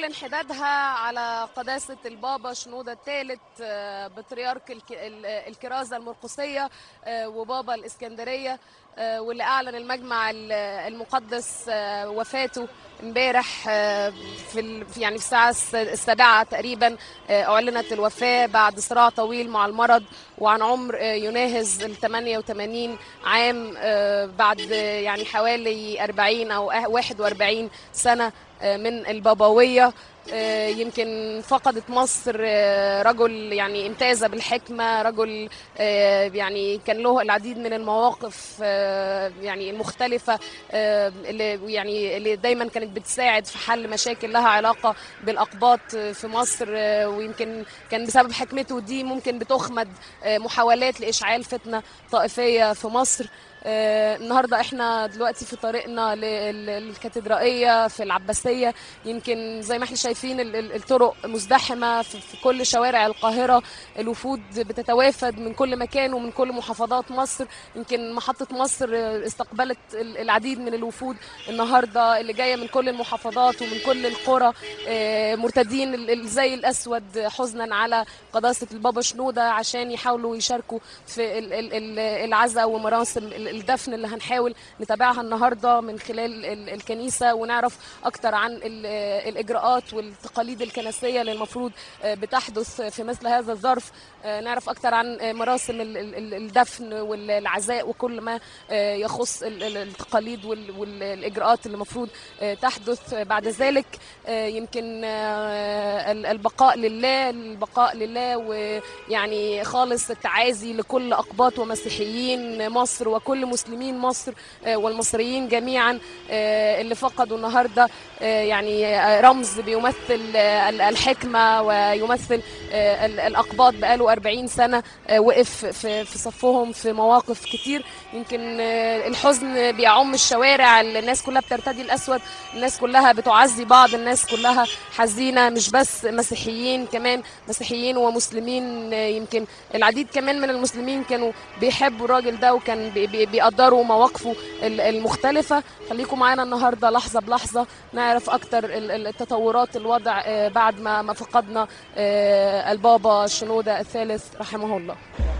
بتعلن حدادها على قداسة البابا شنودة الثالث بطريرك الك- ال- الكرازة المرقسية آه، وبابا الإسكندرية آه، واللي أعلن المجمع ال- المقدس آه، وفاته امبارح آه، في ال- في- يعني في الساعة الس- السابعة تقريبا آه، أعلنت الوفاة بعد صراع طويل مع المرض وعن عمر آه، يناهز ال 88 عام آه، بعد آه، يعني حوالي 40 أو أه- 41 سنة آه، من البابوية آه، يمكن فقدت مصر آه، رجل يعني امتاز بالحكمة رجل آه، يعني كان له العديد من المواقف آه، يعني المختلفة آه، اللي يعني اللي دايما كانت بتساعد في حل مشاكل لها علاقة بالأقباط آه، في مصر آه، ويمكن كان بسبب حكمته دي ممكن بتخمد آه، محاولات لإشعال فتنة طائفية في مصر آه، النهارده احنا دلوقتي في طريقنا لل- للكاتدرائيه في العباسيه يمكن زي ما احنا شايفين ال- ال- الطرق مزدحمه في في كل شوارع القاهره الوفود بتتوافد من كل مكان ومن كل محافظات مصر يمكن محطه مصر آه، استقبلت ال- العديد من الوفود النهارده اللي جايه من كل المحافظات ومن كل القرى آه، مرتدين ال- الزي الاسود حزنا على قداسه البابا شنوده عشان يحاولوا يشاركوا في ال- ال- ال- العزاء ومراسم ال- الدفن اللي هنحاول نتابعها النهارده من خلال ال- الكنيسه ونعرف اكتر عن ال- الاجراءات والتقاليد الكنسيه اللي المفروض آه، بتحدث في مثل هذا الظرف آه، نعرف اكتر عن آه، مراسم ال- ال- ال- الدفن والعزاء وكل ما آه، يخص ال- ال- التقاليد وال- والاجراءات اللي المفروض آه، تحدث بعد ذلك آه، يمكن آه، ال- البقاء لله البقاء لله ويعني خالص التعازي لكل اقباط ومسيحيين مصر وكل مسلمين مصر آه، والمصريين جميعا آه، اللي فقدوا النهارده آه، يعني آه، رمز بيمثل آه، ال- الحكمه ويمثل آه، ال- الاقباط بقاله 40 سنه آه، وقف في في صفهم في مواقف كتير يمكن آه، الحزن بيعم الشوارع الناس كلها بترتدي الاسود الناس كلها بتعزي بعض الناس كلها حزينه مش بس مسيحيين كمان مسيحيين ومسلمين آه، يمكن العديد كمان من المسلمين كانوا بيحبوا الراجل ده وكان بي- بي- بيقدروا مواقفه ال- المختلفه خليكم معانا النهارده لحظه بلحظه نعرف اكتر ال- ال- التطورات الوضع آه، بعد ما ما فقدنا آه، البابا شنوده الثالث رحمه الله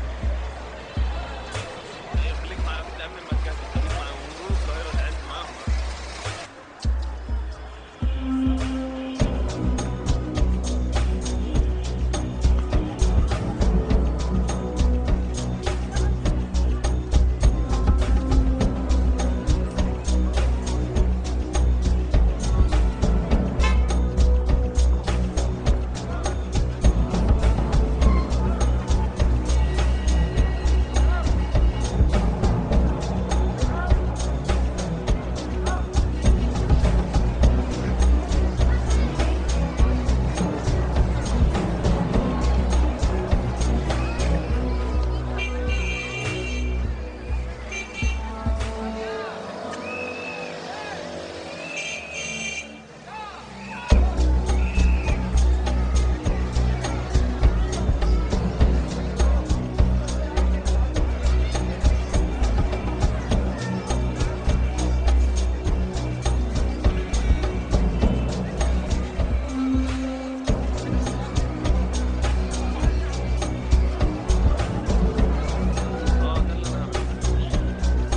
خليك معانا في الامن المركزي خليك معانا ونقول القاهره تعالى معاهم اه ده اللي انا هعمله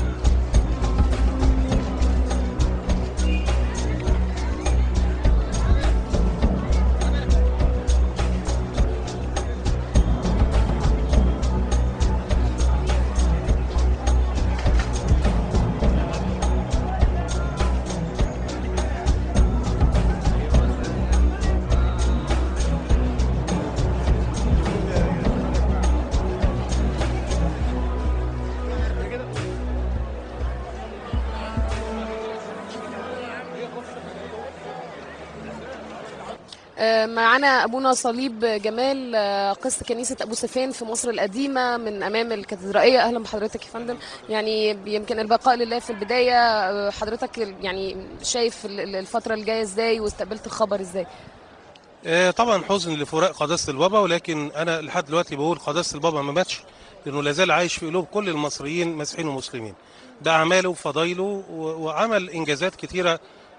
آه، معانا ابونا صليب جمال آه، قس كنيسه ابو سفيان في مصر القديمه من امام الكاتدرائيه اهلا بحضرتك يا فندم يعني يمكن البقاء لله في البدايه آه، حضرتك يعني شايف ال- ال- الفتره الجايه ازاي واستقبلت الخبر ازاي آه، طبعا حزن لفراق قداسه البابا ولكن انا لحد دلوقتي بقول قداسه البابا ما ماتش لانه لا زال عايش في قلوب كل المصريين مسيحيين ومسلمين ده اعماله وفضايله و- وعمل انجازات كتيره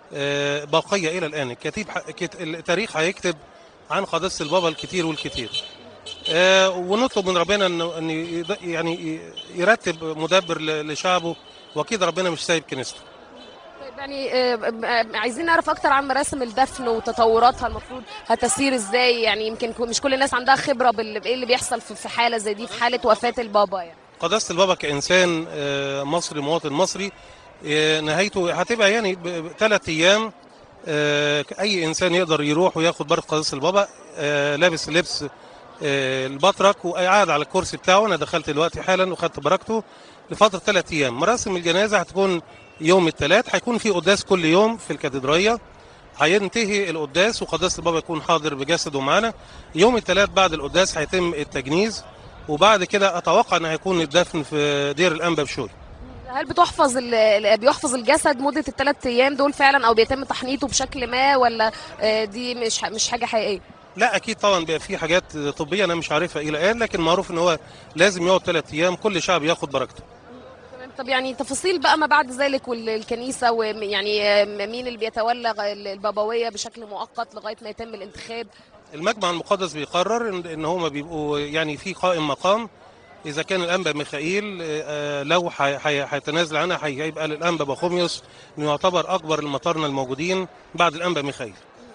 آه، باقيه الى الان الكتيب ح- كت- التاريخ هيكتب عن قداسه البابا الكتير والكتير آه، ونطلب من ربنا انه ان يد- يعني ي- يرتب مدبر ل- لشعبه واكيد ربنا مش سايب كنيسته طيب يعني آه، آه، عايزين نعرف اكتر عن مراسم الدفن وتطوراتها المفروض هتسير ازاي يعني يمكن كو- مش كل الناس عندها خبره بال- بايه اللي بيحصل في في حاله زي دي في حاله وفاه البابا يعني قداسه البابا كانسان آه، مصري مواطن مصري آه، نهايته هتبقى يعني ثلاث ايام آه، اي انسان يقدر يروح وياخد بركه قداسه البابا آه، لابس لبس آه، البطرك وقاعد على الكرسي بتاعه انا دخلت دلوقتي حالا وخدت بركته لفتره ثلاث ايام مراسم الجنازه هتكون يوم الثلاث هيكون في قداس كل يوم في الكاتدرائيه هينتهي القداس وقداسه البابا يكون حاضر بجسده معانا يوم الثلاث بعد القداس هيتم التجنيز وبعد كده اتوقع ان هيكون الدفن في دير الانبا بشوي هل بتحفظ ال- ال- بيحفظ الجسد مده الثلاث ايام دول فعلا او بيتم تحنيطه بشكل ما ولا آه، دي مش ح- مش حاجه حقيقيه لا اكيد طبعا بيبقى في حاجات طبيه انا مش عارفها الى الان لكن معروف ان هو لازم يقعد ثلاث ايام كل شعب ياخد بركته تمام طب يعني تفاصيل بقى ما بعد ذلك والكنيسه ويعني مين اللي بيتولى غ- البابويه بشكل مؤقت لغايه ما يتم الانتخاب المجمع المقدس بيقرر ان ان هما بيبقوا يعني في قائم مقام اذا كان الانبا ميخائيل آه، لو هي- هي- هيتنازل عنها هيبقى للانبا بخوميوس انه يعتبر اكبر المطارنه الموجودين بعد الانبا ميخائيل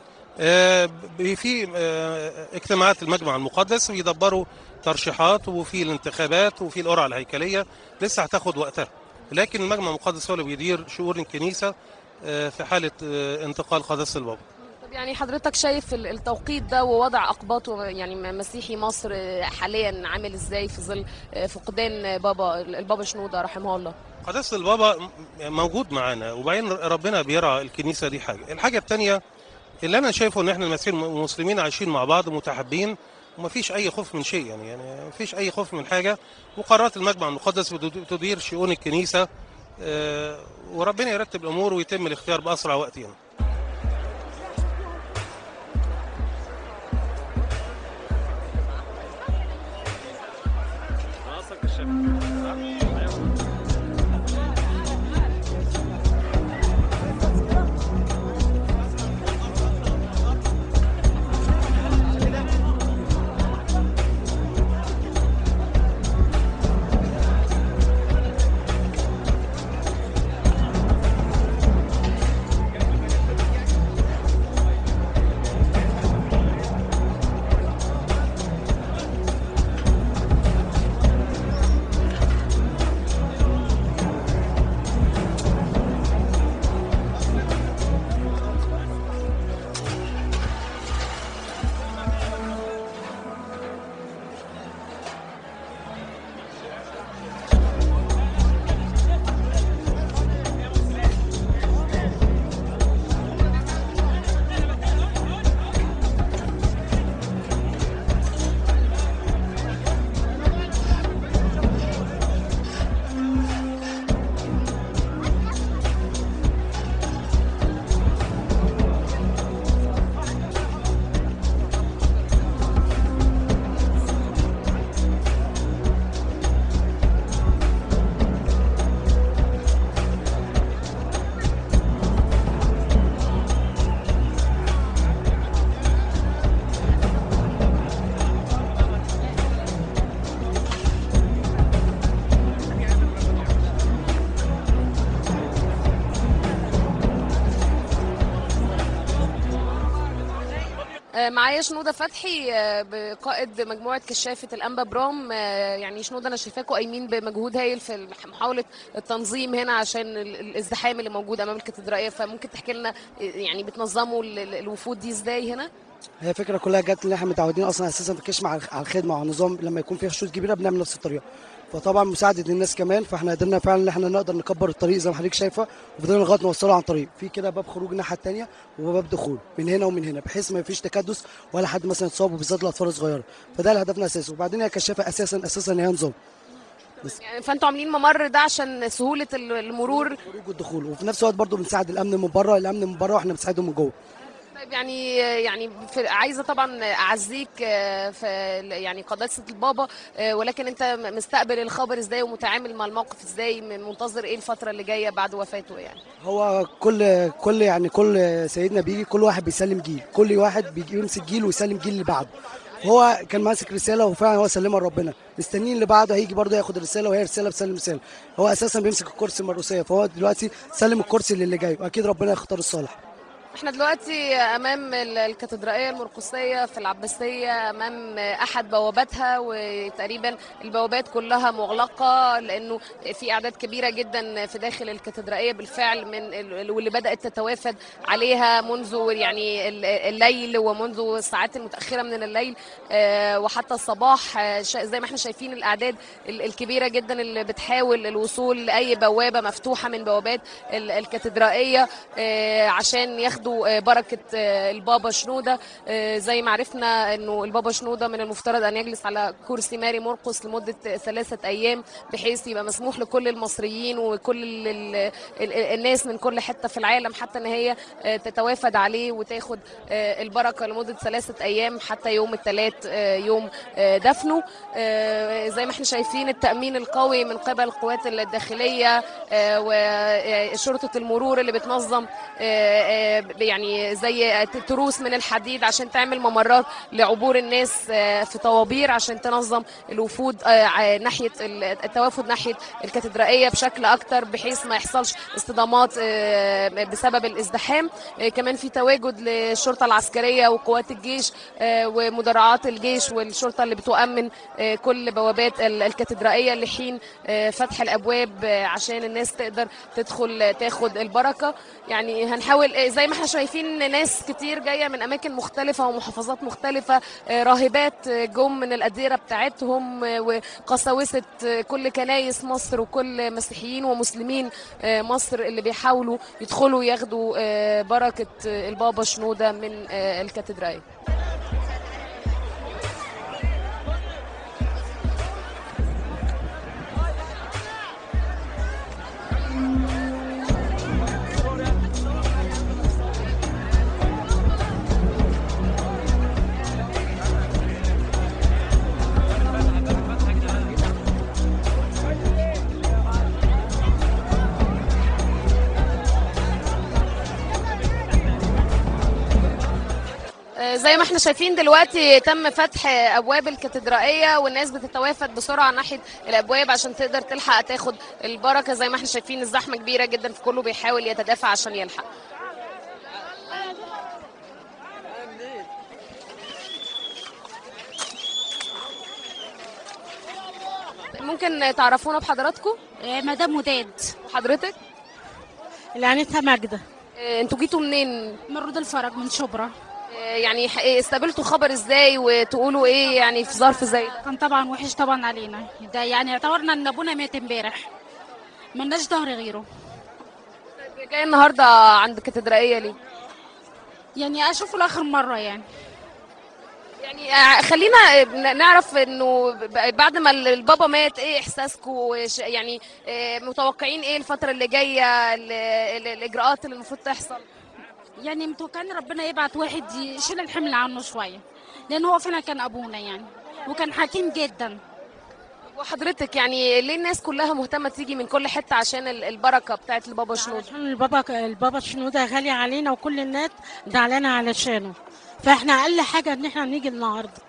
آه، ب- في آه، اجتماعات المجمع المقدس بيدبروا ترشيحات وفي الانتخابات وفي القرعه الهيكليه لسه هتاخد وقتها لكن المجمع المقدس هو اللي بيدير شؤون الكنيسه آه، في حاله آه، انتقال قداسه البابا طب يعني حضرتك شايف ال- التوقيت ده ووضع اقباطه يعني م- مسيحي مصر حاليا عامل ازاي في ظل فقدان بابا البابا شنوده رحمه الله قداسة البابا م- موجود معانا وبعدين ربنا بيرعى الكنيسة دي حاجة الحاجة التانية اللي أنا شايفه إن إحنا المسيحيين المسلمين عايشين مع بعض متحابين ومفيش أي خوف من شيء يعني يعني مفيش أي خوف من حاجة وقرارات المجمع المقدس بتد- تدير شؤون الكنيسة آه، وربنا يرتب الأمور ويتم الاختيار بأسرع وقت يعني ناقصك الشبكة صح؟ أيوة. آه، معايا شنودة فتحي آه، بقائد مجموعة كشافة الأنبا برام آه، يعني شنودة أنا شايفاكوا قايمين بمجهود هايل في الح- محاولة التنظيم هنا عشان ال- الازدحام اللي موجود أمام الكاتدرائية فممكن تحكي لنا آه، يعني بتنظموا ال- ال- الوفود دي إزاي هنا؟ هي الفكره كلها جت ان احنا متعودين اصلا اساسا في الكشف على على الخدمه وعلى النظام لما يكون في حشود كبيره بنعمل نفس الطريقه فطبعا مساعده الناس كمان فاحنا قدرنا فعلا ان احنا نقدر نكبر الطريق زي ما حضرتك شايفه وفضلنا لغايه نوصله عن طريق في كده باب خروج الناحيه الثانيه وباب دخول من هنا ومن هنا بحيث ما يفيش تكدس ولا حد مثلا يتصاب وبالذات الاطفال الصغيره فده الهدف الاساسي وبعدين هي كشافه اساسا اساسا هي نظام يعني فأنتوا عاملين ممر ده عشان سهولة ال- المرور الخروج والدخول وفي نفس الوقت برضه بنساعد الامن من بره الامن من بره واحنا بنساعدهم من جوه طيب يعني يعني في عايزه طبعا اعزيك آه، في يعني قداسه البابا آه، ولكن انت مستقبل الخبر ازاي ومتعامل مع الموقف ازاي منتظر ايه الفتره اللي جايه بعد وفاته يعني هو كل كل يعني كل سيدنا بيجي كل واحد بيسلم جيل كل واحد بيجي يمسك جيل ويسلم جيل اللي بعده هو كان ماسك رساله وفعلا هو سلمها لربنا مستنيين اللي بعده هيجي برضه ياخد الرساله وهي رساله بتسلم رساله هو اساسا بيمسك الكرسي المروسيه فهو دلوقتي سلم الكرسي للي جاي واكيد ربنا يختار الصالح احنا دلوقتي امام ال- الكاتدرائيه المرقسيه في العباسيه امام احد بواباتها وتقريبا البوابات كلها مغلقه لانه في اعداد كبيره جدا في داخل الكاتدرائيه بالفعل من ال- واللي بدات تتوافد عليها منذ يعني ال- الليل ومنذ الساعات المتاخره من الليل آه، وحتى الصباح آه، شا- زي ما احنا شايفين الاعداد ال- الكبيره جدا اللي بتحاول الوصول لاي بوابه مفتوحه من بوابات ال- الكاتدرائيه آه، عشان ياخدوا آه، بركه آه، البابا شنوده آه، زي ما عرفنا انه البابا شنوده من المفترض ان يجلس على كرسي ماري مرقس لمده ثلاثه ايام بحيث يبقى مسموح لكل المصريين وكل ال- ال- ال- الناس من كل حته في العالم حتى ان هي آه، تتوافد عليه وتاخد آه، البركه لمده ثلاثه ايام حتى يوم الثلاث يوم آه، دفنه آه، زي ما احنا شايفين التامين القوي من قبل القوات الداخليه آه، وشرطه المرور اللي بتنظم آه، آه، يعني زي تروس من الحديد عشان تعمل ممرات لعبور الناس آه، في طوابير عشان تنظم الوفود آه، ع- ناحيه ال- التوافد ناحيه الكاتدرائيه بشكل اكتر بحيث ما يحصلش اصطدامات آه، بسبب الازدحام آه، كمان في تواجد للشرطه العسكريه وقوات الجيش آه، ومدرعات الجيش والشرطه اللي بتؤمن آه، كل بوابات ال- الكاتدرائيه لحين آه، فتح الابواب آه، عشان الناس تقدر تدخل آه، تاخد البركه يعني هنحاول آه، زي ما احنا شايفين ناس كتير جايه من اماكن مختلفه ومحافظات مختلفه آه، راهبات آه، جم من الاديره بتاعتهم آه، وقساوسه آه، كل كنايس مصر وكل مسيحيين ومسلمين آه، مصر اللي بيحاولوا يدخلوا ياخدوا آه، بركه آه، البابا شنوده من آه، الكاتدرائيه آه، زي ما احنا شايفين دلوقتي تم فتح ابواب الكاتدرائيه والناس بتتوافد بسرعه ناحيه الابواب عشان تقدر تلحق تاخد البركه زي ما احنا شايفين الزحمه كبيره جدا فكله بيحاول يتدافع عشان يلحق ممكن تعرفونا بحضراتكم آه، مدام وداد حضرتك اللي عينتها ماجدة آه، انتوا جيتوا منين من رود الفرج من شبرا آه، يعني ح- استقبلتوا خبر ازاي وتقولوا ايه يعني في ظرف زي ده كان طبعا وحش طبعا علينا ده يعني اعتبرنا ان ابونا مات امبارح ملناش ظهر غيره جاي النهارده عند الكاتدرائيه ليه يعني اشوفه لاخر مره يعني يعني آه، خلينا آه، ن- نعرف انه ب- بعد ما ال- البابا مات ايه احساسكم وش- يعني آه، متوقعين ايه الفتره اللي جايه ال- ال- الاجراءات اللي المفروض تحصل يعني متوقعين ربنا يبعت واحد يشيل الحمل عنه شويه لان هو فعلا كان ابونا يعني وكان حكيم جدا وحضرتك يعني ليه الناس كلها مهتمه تيجي من كل حته عشان ال- البركه بتاعت البابا شنود عشان البابا البابا شنودة غالي علينا وكل الناس زعلانة علشانه فاحنا اقل حاجة ان احنا نيجي النهارده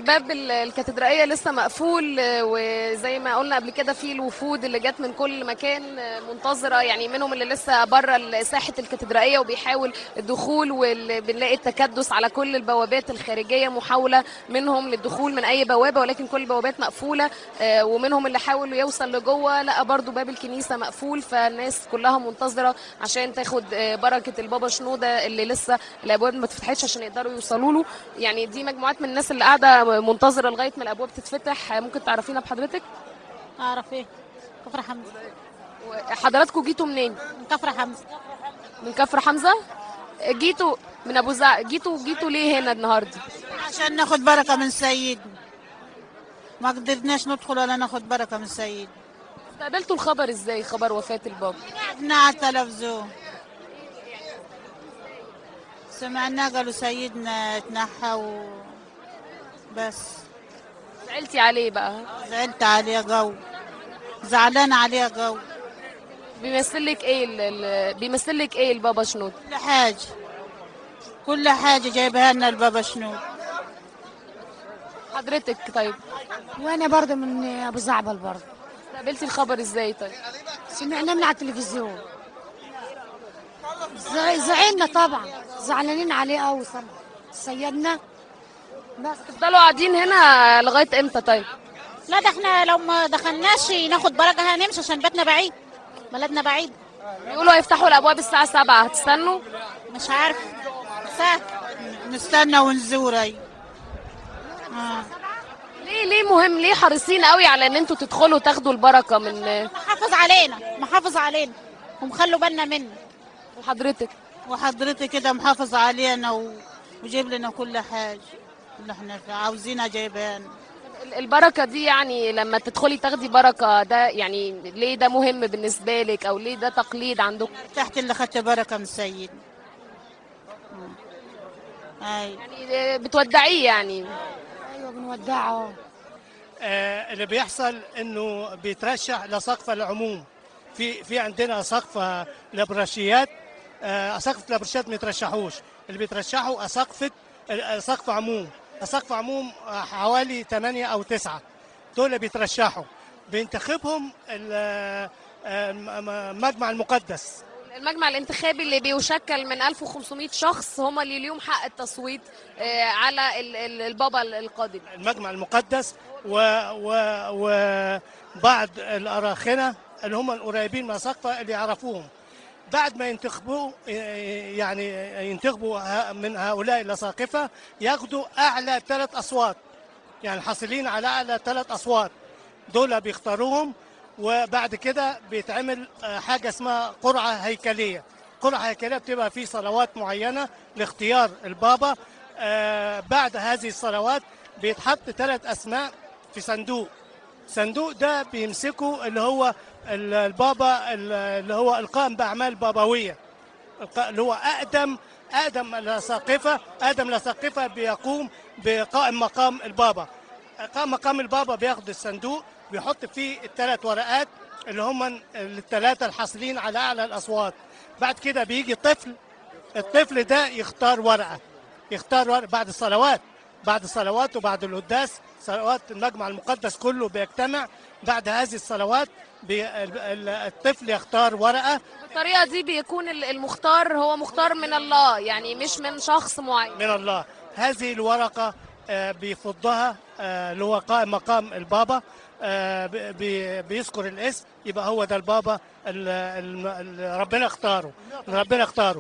باب ال- الكاتدرائية لسه مقفول آه، وزي ما قلنا قبل كده في الوفود اللي جت من كل مكان آه، منتظرة يعني منهم اللي لسه بره ال- ساحة الكاتدرائية وبيحاول الدخول واللي بنلاقي التكدس على كل البوابات الخارجية محاولة منهم للدخول من أي بوابة ولكن كل البوابات مقفولة آه، ومنهم اللي حاول يوصل لجوه لقى برضو باب الكنيسة مقفول فالناس كلها منتظرة عشان تاخد آه، بركة البابا شنودة اللي لسه الأبواب ما اتفتحتش عشان يقدروا يوصلوا له يعني دي مجموعات من الناس اللي قاعدة منتظرة لغاية ما الأبواب تتفتح آه، ممكن تعرفينا بحضرتك اعرف ايه كفر حمزه حضراتكم جيتوا منين؟ من كفر حمزه من كفر حمزة؟ جيتوا من أبو زع جيتوا جيتوا ليه هنا النهارده؟ عشان ناخد بركة من سيدنا ما قدرناش ندخل ولا ناخد بركة من سيدنا استقبلتوا الخبر ازاي خبر وفاة البابا؟ قعدنا على التلفزيون سمعنا قالوا سيدنا اتنحى و بس زعلتي عليه بقى زعلت عليه قوي زعلان عليه قوي بيمثل لك ايه ال- ال- بيمثل لك ايه البابا شنود؟ كل حاجة كل حاجة جايبها لنا البابا شنود حضرتك طيب وانا برضه من ابو زعبل برضه استقبلتي الخبر ازاي طيب؟ سمعنا من على التلفزيون زع- زعلنا طبعا زعلانين عليه قوي طبعا سيدنا بس تفضلوا قاعدين هنا لغايه امتى طيب؟ لا ده احنا لو ما دخلناش ناخد بركه هنمشي عشان بيتنا بعيد بلدنا بعيد بيقولوا هيفتحوا الابواب الساعه 7 هتستنوا؟ مش عارف سهل نستنى ونزور أي آه. ليه ليه مهم ليه حريصين قوي على ان انتوا تدخلوا تاخدوا البركه من محافظ علينا محافظ علينا ومخلوا بالنا منه حضرتك؟ وحضرتك كده محافظ علينا و... وجيب لنا كل حاجة اللي احنا عاوزينها جايبها لنا ال- البركه دي يعني لما تدخلي تاخدي بركه ده يعني ليه ده مهم بالنسبه لك او ليه ده تقليد عندكم؟ تحت اللي خدت بركة من سيدنا أي يعني بتودعيه يعني ايوه بنودعه آه، اللي بيحصل انه بيترشح لسقف العموم في في عندنا سقف لابراشيات آه، اساقفه الابراشيات ما يترشحوش اللي بيترشحوا اساقفه آه، سقف عموم سقف عموم آه، حوالي 8 او 9 دول اللي بيترشحوا بينتخبهم ال- آه، الم- المجمع المقدس المجمع الانتخابي اللي بيشكل من 1500 شخص هم اللي ليهم حق التصويت آه، على ال- ال- البابا القادم المجمع المقدس و و وبعض الأراخنة اللي هم القريبين من السقفة اللي يعرفوهم بعد ما ينتخبوا يعني ينتخبوا ه- من هؤلاء الأساقفة ياخدوا أعلى ثلاث أصوات يعني حاصلين على أعلى ثلاث أصوات دول بيختاروهم وبعد كده بيتعمل آه، حاجة اسمها قرعة هيكلية قرعة هيكلية بتبقى في صلوات معينة لاختيار البابا آه، بعد هذه الصلوات بيتحط ثلاث أسماء في صندوق صندوق ده بيمسكه اللي هو ال- البابا ال- اللي هو القائم بأعمال بابوية الق- اللي هو أقدم أقدم الأساقفة أقدم الأساقفة بيقوم بقائم مقام البابا قائم مقام البابا بياخد الصندوق بيحط فيه الثلاث ورقات اللي هم الثلاثة الحاصلين على أعلى الأصوات بعد كده بيجي طفل الطفل ده يختار ورقة يختار ورقة بعد الصلوات بعد الصلوات وبعد القداس صلوات المجمع المقدس كله بيجتمع بعد هذه الصلوات بي ال- ال- الطفل يختار ورقة بالطريقه دي بيكون ال- المختار هو مختار من الله يعني مش من شخص معين من الله هذه الورقة آه، بيفضها آه، اللي هو قائم مقام البابا آه، بي- بي- بيذكر الاسم يبقى هو ده البابا اللي ربنا اختاره ربنا اختاره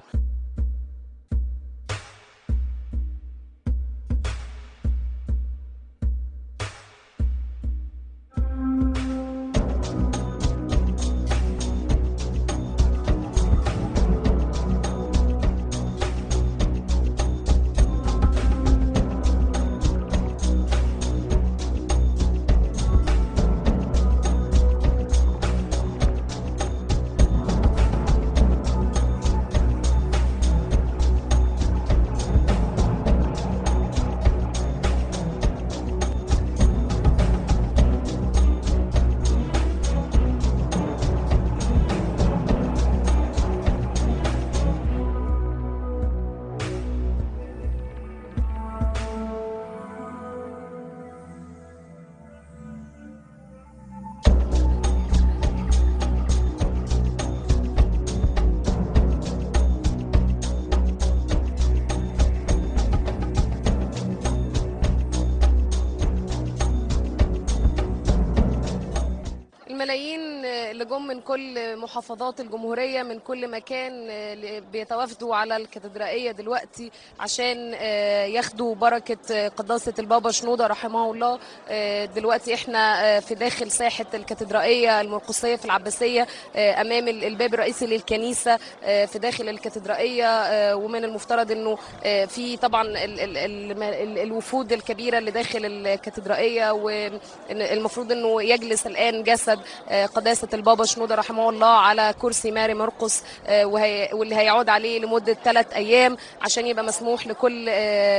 اللي جم من كل محافظات الجمهورية من كل مكان آه، اللي بيتوافدوا على الكاتدرائية دلوقتي عشان آه، ياخدوا بركة آه، قداسة البابا شنودة رحمه الله آه، دلوقتي احنا آه، في داخل ساحة الكاتدرائية المرقسية في العباسية آه، أمام ال- الباب الرئيسي للكنيسة آه، في داخل الكاتدرائية آه، ومن المفترض أنه آه، في طبعا ال- ال- ال- ال- الوفود الكبيرة اللي داخل الكاتدرائية والمفروض أنه يجلس الآن جسد آه، قداسة البابا شنودة رحمه الله على كرسي ماري مرقس آه، وهي واللي هيعود عليه لمدة ثلاث أيام عشان يبقى مسموح لكل آه،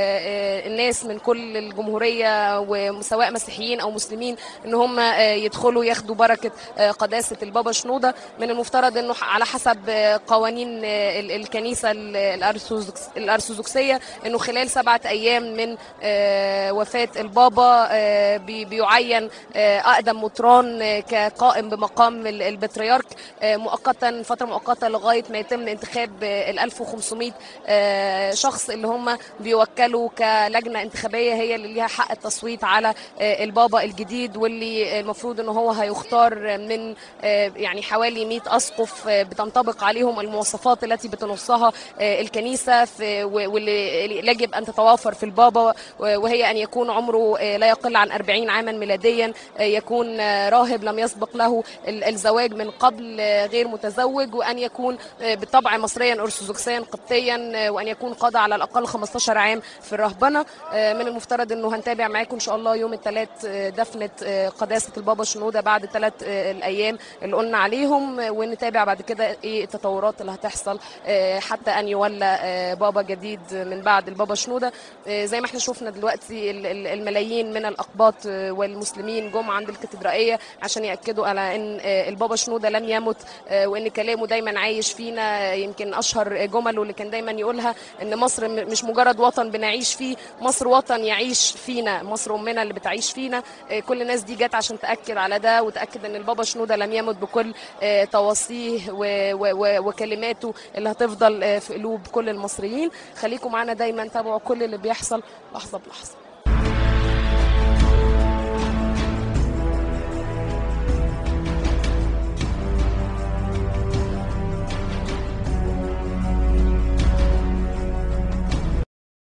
آه، الناس من كل الجمهورية وسواء مسيحيين أو مسلمين ان هم آه، يدخلوا ياخدوا بركه آه، قداسه البابا شنوده من المفترض انه على حسب آه، قوانين آه، ال- الكنيسه ال- الأرثوذكس- الارثوذكسيه انه خلال سبعه ايام من آه، وفاه البابا آه، بي- بيعين آه، اقدم مطران آه، كقائم بمقام ال- البطريرك آه، مؤقتا فتره مؤقته لغايه ما يتم انتخاب آه، ال 1500 آه، شخص اللي هم بيوكلوا كلجنه انتخابيه هي اللي ليها حق التصويت على آه، البابا الجديد واللي المفروض ان هو هيختار من آه، يعني حوالي 100 اسقف آه، بتنطبق عليهم المواصفات التي بتنصها آه، الكنيسه في و- واللي يجب ان تتوافر في البابا وهي ان يكون عمره آه، لا يقل عن 40 عاما ميلاديا آه، يكون آه، راهب لم يسبق له ال- الزواج من قبل آه، غير متزوج وان يكون آه، بالطبع مصريا ارثوذكسيا قبطيا آه، وان يكون قضى على الاقل 15 عام في الرهبنه آه، من المفترض انه هنتابع معاكم ان شاء الله يوم الثلاث دفنه آه، قداسه البابا شنوده بعد ثلاث الايام اللي قلنا عليهم آه، ونتابع بعد كده ايه التطورات اللي هتحصل آه، حتى ان يولى آه، بابا جديد من بعد البابا شنوده آه، زي ما احنا شفنا دلوقتي ال- ال- الملايين من الاقباط آه، والمسلمين جم عند الكاتدرائيه عشان ياكدوا على ان آه، البابا شنوده لم يمت آه، وان كلامه دايما عايش فينا آه، يمكن اشهر جمله اللي كان دايما يقولها ان مصر م- مش مجرد وطن بنعيش فيه مصر وطن يعيش فينا مصر امنا اللي بتعيش فينا آه، كل الناس دي جت عشان تاكد على ده وتاكد ان البابا شنوده لم يمت بكل آه، توصيه و- و- و- وكلماته اللي هتفضل آه، في قلوب كل المصريين خليكم معانا دايما تابعوا كل اللي بيحصل لحظه بلحظه